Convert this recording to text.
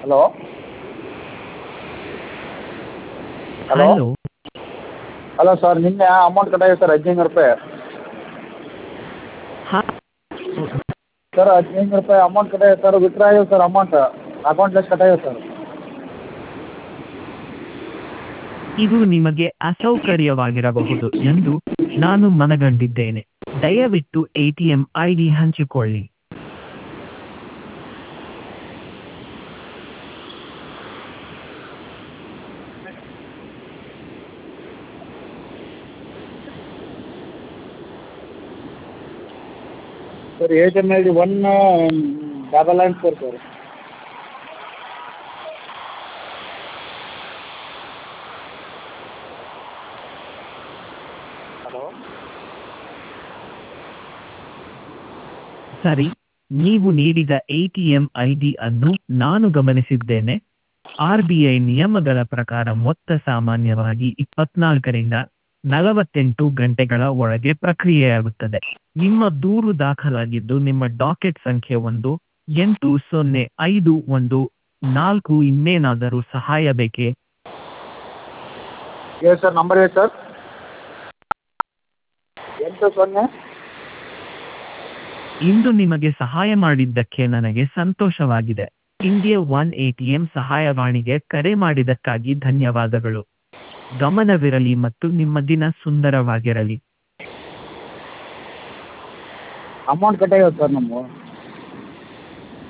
hello hello hello hello sir ನಿನ್ನೆ amount ಕಟ್ಟಾಗಿದೆ sir ಹದಿನೈದು ನೂರು ರೂಪಾಯಿ ಹಾಂ ಸರ್ ಹದಿನೈದು ನೂರು ರೂಪಾಯಿ ಅಮೌಂಟ್ ಕಟ್ಟಾಗಿದೆ ಸರ್ ವಿತ್ಡ್ರಾ ಆಗಿದೆ ಸರ್ ಅಮೌಂಟ್ ಅಕೌಂಟ್ಲೆಸ್ ಕಟ್ಟಾಗಿದೆ ಸರ್ ಇದು ನಿಮಗೆ ಅಸೌಕರ್ಯವಾಗಿರಬಹುದು ಎಂದು ನಾನು ಮನಗಂಡಿದ್ದೇನೆ ದಯವಿಟ್ಟು A T M I D ಹಂಚಿಕೊಳ್ಳಿ sir A T M I D one double nine four sir hello ಸರಿ ನೀವು ನೀಡಿದ A T M I D ಅನ್ನು ನಾನು ಗಮನಿಸಿದ್ದೇನೆ ಆರ್ ಬಿ ಐ ನಿಯಮಗಳ ಪ್ರಕಾರ ಮೊತ್ತ ಸಾಮಾನ್ಯವಾಗಿ ಇಪ್ಪತ್ನಾಲ್ಕರಿಂದ ನಲವತ್ತೆಂಟು ಗಂಟೆಗಳ ಒಳಗೆ ಪ್ರಕ್ರಿಯೆಯಾಗುತ್ತದೆ ನಿಮ್ಮ ದೂರು ದಾಖಲಾಗಿದ್ದು ನಿಮ್ಮ ಡಾಕೆಟ್ ಸಂಖ್ಯೆ ಒಂದು ಎಂಟು ಸೊನ್ನೆ ಐದು ಒಂದು ನಾಲ್ಕು ಇನ್ನೇನಾದರೂ ಸಹಾಯ ಬೇಕೇ ಹೇಳಿ ಸರ್ ನಂಬರ್ ಹೇಳಿ ಸರ್ ಎಂಟು ಸೊನ್ನೆ ಇಂದು ನಿಮಗೆ ಸಹಾಯ ಮಾಡಿದ್ದಕ್ಕೆ ನನಗೆ ಸಂತೋಷವಾಗಿದೆ India one A T M ಸಹಾಯವಾಣಿಗೆ ಕರೆ ಮಾಡಿದ್ದಕ್ಕಾಗಿ ಧನ್ಯವಾದಗಳು ಗಮನವಿರಲಿ ಮತ್ತು ನಿಮ್ಮ ದಿನ ಸುಂದರವಾಗಿರಲಿ ಅಮೌಂಟ್ ಕಟ್ಟಾಗಿದೆ ಸರ್ ನಮ್ಮದು